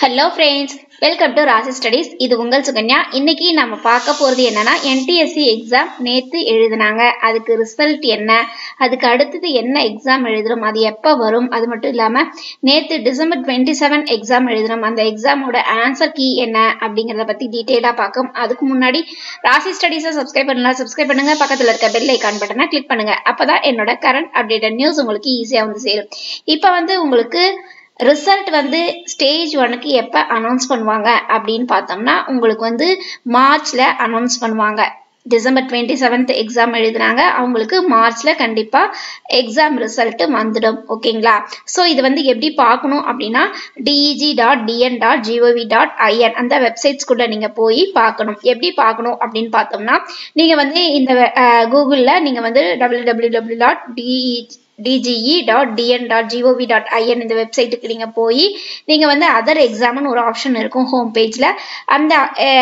hello friends welcome to Rasi studies இது உங்கள் சுகன்யா இன்னைக்கு நம்ம பார்க்க போகிறது என்னன்னா என்டிஎஸ்சி எக்ஸாம் நேற்று எழுதினாங்க அதுக்கு ரிசல்ட் என்ன அதுக்கு அடுத்தது என்ன எக்ஸாம் எழுதுறோம் அது எப்போ வரும் அது மட்டும் இல்லாமல் நேற்று டிசம்பர் டுவெண்ட்டி செவன் எக்ஸாம் எழுதுறோம் அந்த எக்ஸாமோட ஆன்சர் கீ என்ன அப்படிங்கிறத பற்றி டீட்டெயிலாக பார்க்கும் அதுக்கு முன்னாடி ராசி ஸ்டடீஸை சப்ஸ்கிரைப் பண்ணலாம் சப்ஸ்கிரைப் பண்ணுங்க பக்கத்தில் இருக்க பெல் ஐக்கான் பட்டனை கிளிக் பண்ணுங்க அப்பதான் என்னோட கரண்ட் அப்டேட்டட் நியூஸ் உங்களுக்கு ஈஸியாக வந்து சேரும் இப்போ வந்து உங்களுக்கு ரிசல்ட் வந்து ஸ்டேஜ் ஒனுக்கு எப்போ அனௌன்ஸ் பண்ணுவாங்க அப்படின்னு பார்த்தோம்னா உங்களுக்கு வந்து மார்ச்ல அனௌன்ஸ் பண்ணுவாங்க டிசம்பர் டுவெண்ட்டி செவன்த் எக்ஸாம் எழுதுனாங்க அவங்களுக்கு மார்ச்ல கண்டிப்பா எக்ஸாம் ரிசல்ட் வந்துடும் ஓகேங்களா ஸோ இது வந்து எப்படி பார்க்கணும் அப்படின்னா DEG dot TN dot GOV dot IN அந்த வெப்சைட்ஸ்குள்ள நீங்க போய் பார்க்கணும் எப்படி பார்க்கணும் அப்படின்னு பார்த்தோம்னா நீங்க வந்து இந்த கூகுளில் நீங்க வந்து W W W dot TE DGE dot TN dot GOV dot IN இந்த வெப்சைட்டுக்கு நீங்கள் போய் நீங்கள் வந்து அதர் எக்ஸாம்னு ஒரு ஆப்ஷன் இருக்கும் ஹோம் பேஜில் அந்த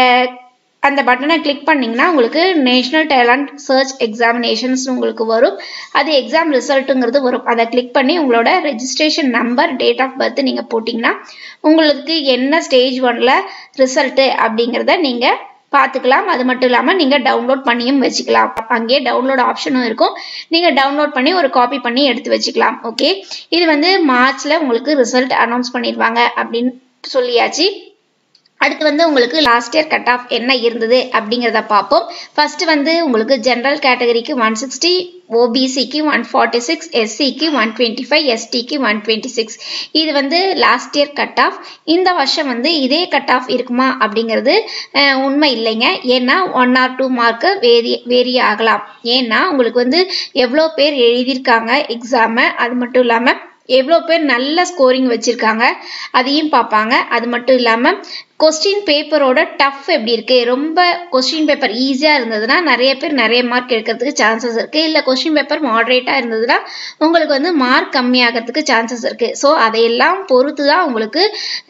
அந்த பட்டனை கிளிக் பண்ணிங்கன்னா உங்களுக்கு நேஷ்னல் டேலண்ட் சர்ச் எக்ஸாமினேஷன்ஸ் உங்களுக்கு வரும் அது எக்ஸாம் ரிசல்ட்டுங்கிறது வரும் அதை கிளிக் பண்ணி உங்களோட registration number date of birth நீங்கள் போட்டிங்கன்னா உங்களுக்கு என்ன ஸ்டேஜ் ஒனில் ரிசல்ட்டு அப்படிங்கிறத நீங்கள் பார்த்துக்கலாம் அது மட்டும் இல்லாமல் நீங்கள் டவுன்லோட் பண்ணியும் வச்சுக்கலாம் அங்கேயே டவுன்லோட் ஆப்ஷனும் இருக்கும் நீங்கள் டவுன்லோட் பண்ணி ஒரு காப்பி பண்ணி எடுத்து வச்சுக்கலாம் ஓகே இது வந்து மார்ச்சில் உங்களுக்கு ரிசல்ட் அனௌன்ஸ் பண்ணிடுவாங்க அப்படின்னு சொல்லியாச்சு அடுத்து வந்து உங்களுக்கு லாஸ்ட் இயர் கட் ஆஃப் என்ன இருந்தது அப்படிங்கிறத பார்ப்போம் ஃபர்ஸ்ட் வந்து உங்களுக்கு ஜென்ரல் கேட்டகரிக்கு ஒன் சிக்ஸ்டி ஓபிசிக்கு ஒன் ஃபார்ட்டி சிக்ஸ் எஸ்சிக்கு ஒன் டுவெண்ட்டி ஃபைவ் எஸ்டிக்கு ஒன் டுவெண்ட்டி சிக்ஸ் இது வந்து லாஸ்ட் இயர் கட் ஆஃப் இந்த வருஷம் வந்து இதே கட் ஆஃப் இருக்குமா அப்படிங்கிறது உண்மை இல்லைங்க ஏன்னா one or two mark vary vary ஆகலாம் ஏன்னா உங்களுக்கு வந்து எவ்வளோ பேர் எழுதியிருக்காங்க எக்ஸாமை அது மட்டும் இல்லாமல் எவ்வளோ பேர் நல்ல ஸ்கோரிங் வச்சுருக்காங்க அதையும் பார்ப்பாங்க அது மட்டும் இல்லாமல் கொஸ்டின் பேப்பரோட டஃப் எப்படி இருக்கு ரொம்ப கொஸ்டின் பேப்பர் ஈஸியாக இருந்ததுன்னா நிறைய பேர் நிறைய மார்க் எடுக்கிறதுக்கு சான்சஸ் இருக்கு இல்லை கொஸ்டின் பேப்பர் மாடரேட்டாக இருந்ததுன்னா உங்களுக்கு வந்து மார்க் கம்மியாகிறதுக்கு சான்சஸ் இருக்கு ஸோ அதையெல்லாம் பொறுத்து தான் உங்களுக்கு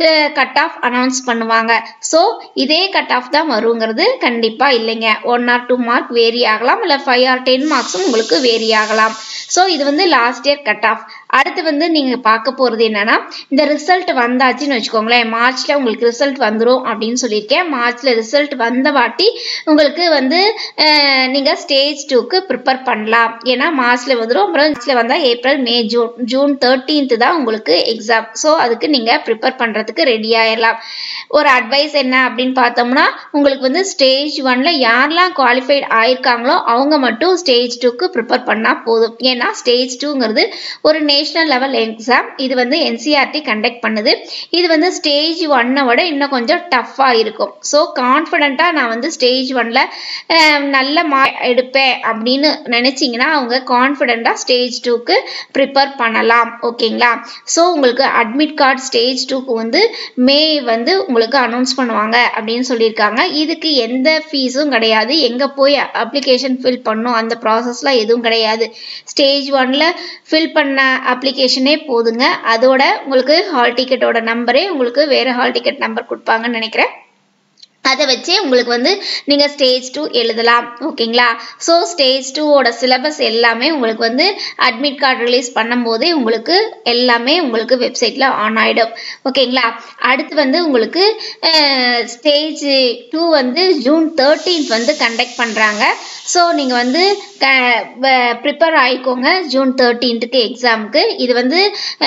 கட் ஆஃப் அனௌன்ஸ் பண்ணுவாங்க ஸோ இதே கட் ஆஃப் தான் வருங்கிறது கண்டிப்பாக இல்லைங்க one or two mark vary ஆகலாம் இல்லை ஃபைவ் ஆர் டென் மார்க்ஸும் உங்களுக்கு வேரி ஆகலாம் ஸோ இது வந்து லாஸ்ட் இயர் கட் ஆஃப் அடுத்து வந்து நீங்கள் பார்க்க போகிறது என்னன்னா இந்த ரிசல்ட் வந்தாச்சுன்னு வச்சுக்கோங்களேன் மார்ச்ல உங்களுக்கு ரிசல்ட் வந்துடும் அப்படின்னு சொல்லியிருக்கேன் மார்ச்ல ரிசல்ட் வந்த வாட்டி உங்களுக்கு வந்து நீங்கள் ஸ்டேஜ் டூக்கு ப்ரிப்பேர் பண்ணலாம் ஏன்னா மார்ச்ல வந்துடும் அப்புறம் மார்ச்ல வந்தால் April May June June thirteenth தான் உங்களுக்கு எக்ஸாம் ஸோ அதுக்கு நீங்கள் ப்ரிப்பேர் பண்ணுறதுக்கு ரெடி ஆயிடலாம் ஒரு அட்வைஸ் என்ன அப்படின்னு பார்த்தோம்னா உங்களுக்கு வந்து ஸ்டேஜ் ஒன்ல யாரெல்லாம் குவாலிஃபைட் ஆயிருக்காங்களோ அவங்க மட்டும் ஸ்டேஜ் டூக்கு ப்ரிப்பேர் பண்ணால் போதும் ஏன்னா ஸ்டேஜ் டூங்கிறது ஒரு நேஷனல் லெவல் எக்ஸாம் இது வந்து என்சிஆர்டி கண்டக்ட் பண்ணுது இது வந்து ஸ்டேஜ் ஒன்னை விட இன்னும் கொஞ்சம் டஃப்பாக இருக்கும் ஸோ கான்ஃபிடென்ட்டாக நான் வந்து ஸ்டேஜ் ஒன்ல நல்ல மார்க் எடுப்பேன் அப்படின்னு நினச்சிங்கன்னா அவங்க கான்ஃபிடென்ட்டாக ஸ்டேஜ் டூக்கு ப்ரிப்பேர் பண்ணலாம் ஓகேங்களா ஸோ உங்களுக்கு அட்மிட் கார்டு ஸ்டேஜ் டூக்கு வந்து மே வந்து உங்களுக்கு அனௌன்ஸ் பண்ணுவாங்க அப்படின்னு சொல்லியிருக்காங்க இதுக்கு எந்த ஃபீஸும் கிடையாது எங்கே போய் அப்ளிகேஷன் ஃபில் பண்ணும் அந்த ப்ராசஸ்லாம் எதுவும் கிடையாது ஸ்டேஜ் ஒன்ல ஃபில் பண்ண அப்ளிகேஷனே போதுங்க அதோட உங்களுக்கு ஹால் டிக்கெட்டோட நம்பரே உங்களுக்கு வேறு ஹால் டிக்கெட் நம்பர் கொடுப்பாங்கன்னு நினைக்கிறேன் அதை வச்சு உங்களுக்கு வந்து நீங்கள் ஸ்டேஜ் டூ எழுதலாம் ஓகேங்களா ஸோ ஸ்டேஜ் டூவோட சிலபஸ் எல்லாமே உங்களுக்கு வந்து அட்மிட் கார்டு ரிலீஸ் பண்ணும்போதே உங்களுக்கு எல்லாமே உங்களுக்கு வெப்சைட்டில் ஆன் ஆகிடும் ஓகேங்களா அடுத்து வந்து உங்களுக்கு ஸ்டேஜ் டூ வந்து ஜூன் தேர்ட்டீன்த் வந்து கண்டக்ட் பண்ணுறாங்க ஸோ நீங்கள் வந்து க ப்ரிப்பேர் ஆகிக்கோங்க ஜூன் தேர்ட்டீன்த்துக்கு எக்ஸாமுக்கு இது வந்து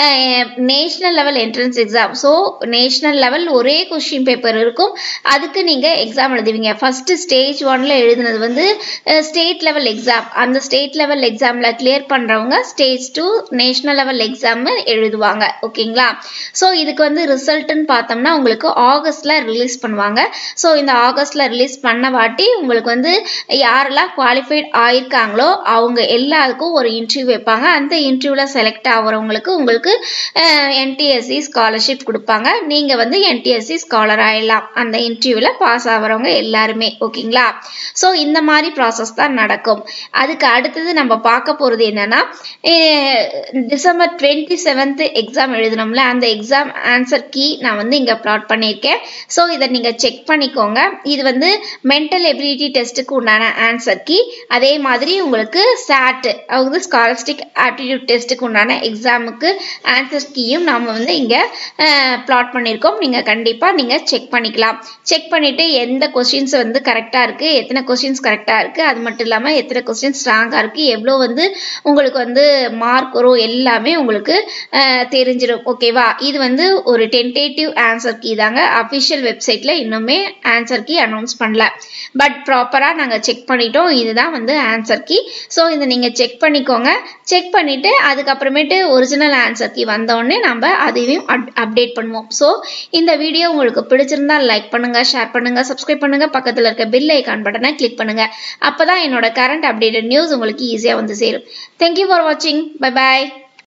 national level entrance exam so national level ஒரே கொஷின் பேப்பர் இருக்கும் அதுக்கு நீங்கள் எக்ஸாம் எழுதுவீங்க ஃபஸ்ட்டு ஸ்டேஜ் ஒன்ல எழுதுனது வந்து ஸ்டேட் லெவல் எக்ஸாம் அந்த ஸ்டேட் லெவல் எக்ஸாமில் கிளியர் பண்ணுறவங்க stage two national level exam எழுதுவாங்க ஓகேங்களா ஸோ இதுக்கு வந்து ரிசல்ட்டுன்னு பார்த்தோம்னா உங்களுக்கு ஆகஸ்டில் ரிலீஸ் பண்ணுவாங்க ஸோ இந்த ஆகஸ்டில் ரிலீஸ் பண்ண வாட்டி உங்களுக்கு வந்து யாரெல்லாம் குவாலிஃபைட் ஆயிருக்காங்களோ அவங்க எல்லாருக்கும் ஒரு இன்டர்வியூ வைப்பாங்க அந்த இன்டர்வியூவில் செலக்ட் ஆகிறவங்களுக்கு உங்களுக்கு என்டிஎஸ்சி ஸ்காலர்ஷிப் கொடுப்பாங்க நீங்கள் வந்து என்டிஎஸ்சி ஸ்காலர் ஆயிடலாம் அந்த இன்டர்வியூவில் பாஸ் ஆகிறவங்க எல்லாருமே ஓகேங்களா ஸோ இந்த மாதிரி ப்ராசஸ் தான் நடக்கும் அதுக்கு அடுத்தது நம்ம பார்க்க போகிறது என்னன்னா டிசம்பர் டுவெண்ட்டி செவன்த் எக்ஸாம் எழுதணும்ல அந்த எக்ஸாம் ஆன்சர் கீ நான் வந்து இங்கே ப்ளாட் பண்ணியிருக்கேன் ஸோ இதை நீங்கள் செக் பண்ணிக்கோங்க இது வந்து மென்டல் எபிலிட்டி டெஸ்ட்டுக்கு உண்டான ஆன்சர் கீ அதே மாதிரி உங்களுக்கு சாட் அதாவது ஸ்காலஸ்டிக் ஆப்டிடியூட் டெஸ்ட்டுக்கு உண்டான எக்ஸாமுக்கு ஆன்சர் கீயும் நாம் வந்து இங்கே ப்ளாட் பண்ணியிருக்கோம் நீங்கள் கண்டிப்பாக நீங்கள் செக் பண்ணிக்கலாம் செக் பண்ணிவிட்டு எந்த கொஸ்டின்ஸ் வந்து கரெக்டாக இருக்குது எத்தனை கொஸ்டின்ஸ் கரெக்டாக இருக்குது அது மட்டும் இல்லாமல் எத்தனை கொஸ்டின் ஸ்ட்ராங்காக இருக்குது எவ்வளோ வந்து உங்களுக்கு வந்து மார்க் வரும் எல்லாமே உங்களுக்கு தெரிஞ்சிடும் ஓகேவா இது வந்து ஒரு டென்டேட்டிவ் ஆன்சர் கீ தாங்க அஃபிஷியல் வெப்சைட்டில் இன்னுமே ஆன்சர் கீ அனௌன்ஸ் பண்ணல பட் ப்ராப்பராக நாங்கள் செக் பண்ணிட்டோம் இதுதான் வந்து ஆன்சர் கீ ஸோ இதை நீங்கள் செக் பண்ணிக்கோங்க செக் பண்ணிவிட்டு அதுக்கப்புறமேட்டு ஒரிஜினல் ஆன்சர் கீ வந்தோடனே நம்ம அதையும் அப்டேட் பண்ணுவோம் ஸோ இந்த வீடியோ உங்களுக்கு பிடிச்சிருந்தா லைக் பண்ணுங்கள் ஷேர் பண்ணுங்கள் சப்ஸ்கிரைப் பண்ணுங்கள் பக்கத்தில் இருக்க பில் ஐக்கான் பட்டனை கிளிக் பண்ணுங்கள் அப்போ தான் என்னோட கரண்ட் அப்டேட்டட் நியூஸ் உங்களுக்கு ஈஸியாக வந்து சேரும் தேங்க்யூ ஃபார் வாட்சிங் பை பாய்